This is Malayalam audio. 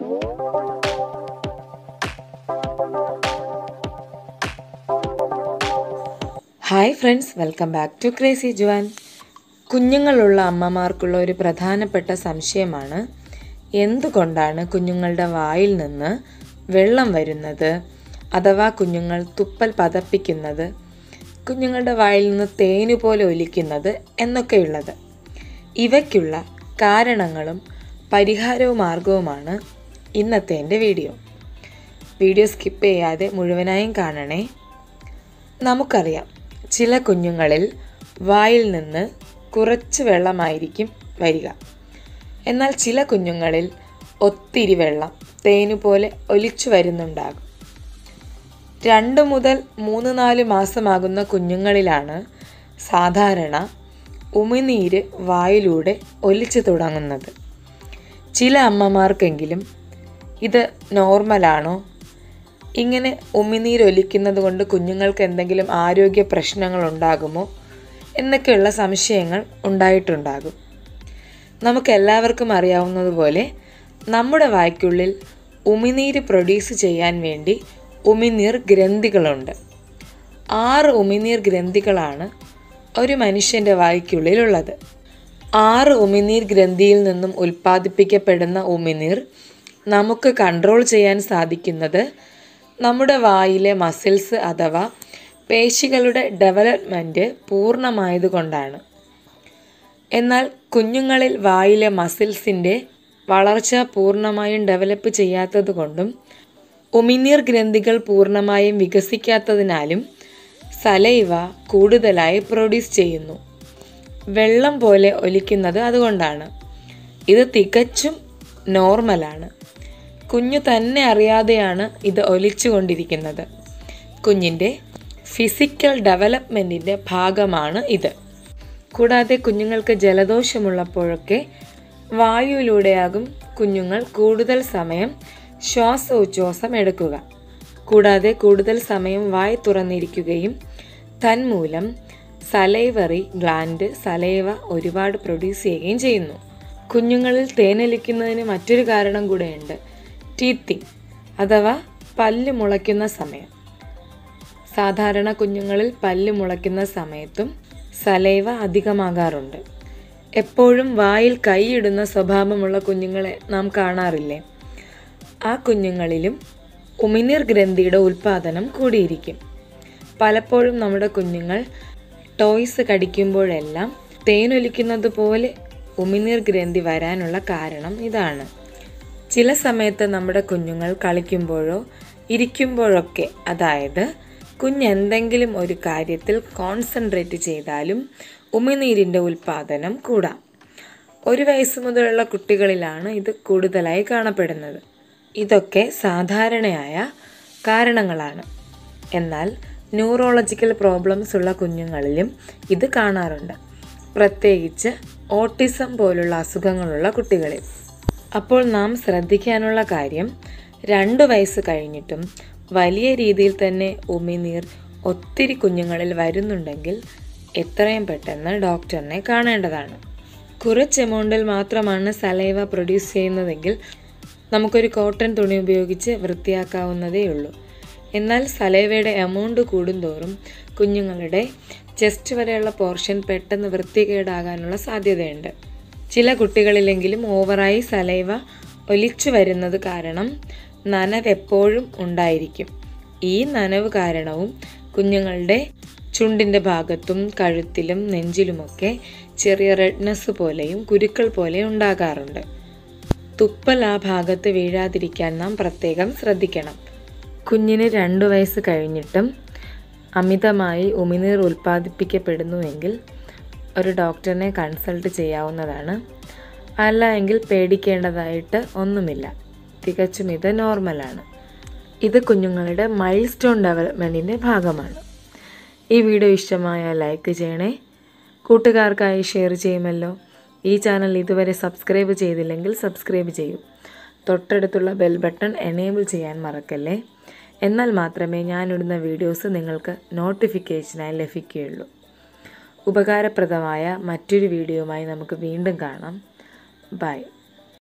hi friends welcome back to crazy Juan കുഞ്ഞുങ്ങളുള്ള അമ്മമാർക്കുള്ള ഒരു പ്രധാനപ്പെട്ട സംശയമാണ് എന്തുകൊണ്ടാണ് കുഞ്ഞുങ്ങളുടെ വായിൽ നിന്ന് വെള്ളം വരുന്നത് അഥവാ കുഞ്ഞുങ്ങൾ തുപ്പൽ പതപ്പിക്കുന്നത് കുഞ്ഞുങ്ങളുടെ വായിൽ നിന്ന് തേനു പോലെ ഒലിക്കുന്നത് എന്നൊക്കെയുള്ളത് ഇവയ്ക്കുള്ള കാരണങ്ങളും പരിഹാരവും മാർഗവുമാണ് ഇന്നത്തെ എൻ്റെ വീഡിയോ വീഡിയോ സ്കിപ്പ് ചെയ്യാതെ മുഴുവനായും കാണണേ നമുക്കറിയാം ചില കുഞ്ഞുങ്ങളിൽ വായിൽ നിന്ന് കുറച്ച് വെള്ളമായിരിക്കും വരിക എന്നാൽ ചില കുഞ്ഞുങ്ങളിൽ ഒത്തിരി വെള്ളം തേനുപോലെ ഒലിച്ചു വരുന്നുണ്ടാകും രണ്ട് മുതൽ മൂന്ന് നാല് മാസമാകുന്ന കുഞ്ഞുങ്ങളിലാണ് സാധാരണ ഉമിനീര് വായിലൂടെ ഒലിച്ചു തുടങ്ങുന്നത് ചില അമ്മമാർക്കെങ്കിലും ഇത് നോർമലാണോ ഇങ്ങനെ ഉമിനീരൊലിക്കുന്നത് കൊണ്ട് കുഞ്ഞുങ്ങൾക്ക് എന്തെങ്കിലും ആരോഗ്യ പ്രശ്നങ്ങൾ ഉണ്ടാകുമോ എന്നൊക്കെയുള്ള സംശയങ്ങൾ ഉണ്ടായിട്ടുണ്ടാകും നമുക്ക് എല്ലാവർക്കും അറിയാവുന്നതുപോലെ നമ്മുടെ വായ്ക്കുള്ളിൽ ഉമിനീര് പ്രൊഡ്യൂസ് ചെയ്യാൻ വേണ്ടി ഉമിനീർ ഗ്രന്ഥികളുണ്ട് ആറ് ഉമിനീർ ഗ്രന്ഥികളാണ് ഒരു മനുഷ്യൻ്റെ വായ്ക്കുള്ളിലുള്ളത് ആറ് ഉമിനീർ ഗ്രന്ഥിയിൽ നിന്നും ഉൽപ്പാദിപ്പിക്കപ്പെടുന്ന ഉമിനീർ നമുക്ക് കൺട്രോൾ ചെയ്യാൻ സാധിക്കുന്നത് നമ്മുടെ വായിലെ മസിൽസ് അഥവാ പേശികളുടെ ഡെവലപ്മെൻറ്റ് പൂർണ്ണമായതുകൊണ്ടാണ് എന്നാൽ കുഞ്ഞുങ്ങളിൽ വായിലെ മസിൽസിൻ്റെ വളർച്ച പൂർണ്ണമായും ഡെവലപ്പ് ചെയ്യാത്തതുകൊണ്ടും ഉമിനീർ ഗ്രന്ഥികൾ പൂർണ്ണമായും വികസിക്കാത്തതിനാലും സലൈവ കൂടുതലായി പ്രൊഡ്യൂസ് ചെയ്യുന്നു വെള്ളം പോലെ ഒലിക്കുന്നത് അതുകൊണ്ടാണ് ഇത് തികച്ചും നോർമലാണ് കുഞ്ഞു തന്നെ അറിയാതെയാണ് ഇത് ഒലിച്ചുകൊണ്ടിരിക്കുന്നത് കുഞ്ഞിൻ്റെ ഫിസിക്കൽ ഡെവലപ്മെൻറ്റിൻ്റെ ഭാഗമാണ് ഇത് കൂടാതെ കുഞ്ഞുങ്ങൾക്ക് ജലദോഷമുള്ളപ്പോഴൊക്കെ വായുവിലൂടെയാകും കുഞ്ഞുങ്ങൾ കൂടുതൽ സമയം ശ്വാസോച്ഛ്വാസം എടുക്കുക കൂടാതെ കൂടുതൽ സമയം വായ തുറന്നിരിക്കുകയും തന്മൂലം സലൈവറി ഗ്ലാൻഡ് സലൈവ ഒരുപാട് പ്രൊഡ്യൂസ് ചെയ്യുകയും ചെയ്യുന്നു കുഞ്ഞുങ്ങളിൽ തേനലിക്കുന്നതിന് മറ്റൊരു കാരണം കൂടെയുണ്ട് ടീത്തിങ് അഥവാ പല്ല് മുളയ്ക്കുന്ന സമയം സാധാരണ കുഞ്ഞുങ്ങളിൽ പല്ല് മുളയ്ക്കുന്ന സമയത്തും സലൈവ അധികമാകാറുണ്ട് എപ്പോഴും വായിൽ കൈയിടുന്ന സ്വഭാവമുള്ള കുഞ്ഞുങ്ങളെ നാം കാണാറില്ലേ ആ കുഞ്ഞുങ്ങളിലും ഉമിനീർ ഗ്രന്ഥിയുടെ ഉൽപ്പാദനം കൂടിയിരിക്കും പലപ്പോഴും നമ്മുടെ കുഞ്ഞുങ്ങൾ ടോയ്സ് കടിക്കുമ്പോഴെല്ലാം തേനൊലിക്കുന്നത് പോലെ ഉമിനീർ ഗ്രന്ഥി വരാനുള്ള കാരണം ഇതാണ് ചില സമയത്ത് നമ്മുടെ കുഞ്ഞുങ്ങൾ കളിക്കുമ്പോഴോ ഇരിക്കുമ്പോഴൊക്കെ അതായത് കുഞ്ഞെന്തെങ്കിലും ഒരു കാര്യത്തിൽ കോൺസെൻട്രേറ്റ് ചെയ്താലും ഉമിനീരിൻ്റെ ഉൽപ്പാദനം കൂടാം ഒരു വയസ്സ് മുതലുള്ള കുട്ടികളിലാണ് ഇത് കൂടുതലായി കാണപ്പെടുന്നത് ഇതൊക്കെ സാധാരണയായ കാരണങ്ങളാണ് എന്നാൽ ന്യൂറോളജിക്കൽ പ്രോബ്ലംസ് ഉള്ള കുഞ്ഞുങ്ങളിലും ഇത് കാണാറുണ്ട് പ്രത്യേകിച്ച് ഓട്ടിസം പോലുള്ള അസുഖങ്ങളുള്ള കുട്ടികളിൽ അപ്പോൾ നാം ശ്രദ്ധിക്കാനുള്ള കാര്യം രണ്ട് വയസ്സ് കഴിഞ്ഞിട്ടും വലിയ രീതിയിൽ തന്നെ ഉമിനീർ ഒത്തിരി കുഞ്ഞുങ്ങളിൽ വരുന്നുണ്ടെങ്കിൽ എത്രയും പെട്ടെന്ന് ഡോക്ടറിനെ കാണേണ്ടതാണ് കുറച്ച് എമൗണ്ടിൽ മാത്രമാണ് സലൈവ പ്രൊഡ്യൂസ് ചെയ്യുന്നതെങ്കിൽ നമുക്കൊരു കോട്ടൺ തുണി ഉപയോഗിച്ച് വൃത്തിയാക്കാവുന്നതേ ഉള്ളൂ എന്നാൽ സലൈവയുടെ എമൗണ്ട് കൂടുന്തോറും കുഞ്ഞുങ്ങളുടെ ചെസ്റ്റ് വരെയുള്ള പോർഷൻ പെട്ടെന്ന് വൃത്തികേടാകാനുള്ള സാധ്യതയുണ്ട് ചില കുട്ടികളിലെങ്കിലും ഓവറായി സലൈവ ഒലിച്ചു വരുന്നത് കാരണം നനവ് എപ്പോഴും ഉണ്ടായിരിക്കും ഈ നനവ് കാരണവും കുഞ്ഞുങ്ങളുടെ ചുണ്ടിൻ്റെ ഭാഗത്തും കഴുത്തിലും നെഞ്ചിലുമൊക്കെ ചെറിയ റെഡ്നെസ് പോലെയും കുരുക്കൾ പോലെയും ഉണ്ടാകാറുണ്ട് തുപ്പൽ ആ ഭാഗത്ത് വീഴാതിരിക്കാൻ നാം പ്രത്യേകം ശ്രദ്ധിക്കണം കുഞ്ഞിന് രണ്ട് വയസ്സ് കഴിഞ്ഞിട്ടും അമിതമായി ഉമിനീർ ഉൽപ്പാദിപ്പിക്കപ്പെടുന്നുവെങ്കിൽ ഒരു ഡോക്ടറിനെ കൺസൾട്ട് ചെയ്യാവുന്നതാണ് അല്ല എങ്കിൽ പേടിക്കേണ്ടതായിട്ട് ഒന്നുമില്ല തികച്ചും ഇത് നോർമലാണ് ഇത് കുഞ്ഞുങ്ങളുടെ മൈൽ സ്റ്റോൺ ഡെവലപ്മെൻറ്റിൻ്റെ ഭാഗമാണ് ഈ വീഡിയോ ഇഷ്ടമായാൽ ലൈക്ക് ചെയ്യണേ കൂട്ടുകാർക്കായി ഷെയർ ചെയ്യുമല്ലോ ഈ ചാനൽ ഇതുവരെ സബ്സ്ക്രൈബ് ചെയ്തില്ലെങ്കിൽ സബ്സ്ക്രൈബ് ചെയ്യൂ തൊട്ടടുത്തുള്ള ബെൽ ബട്ടൺ എനേബിൾ ചെയ്യാൻ മറക്കല്ലേ എന്നാൽ മാത്രമേ ഞാനിടുന്ന വീഡിയോസ് നിങ്ങൾക്ക് നോട്ടിഫിക്കേഷനായി ലഭിക്കുകയുള്ളൂ ഉപകാരപ്രദമായ മറ്റൊരു വീഡിയോയുമായി നമുക്ക് വീണ്ടും കാണാം ബൈ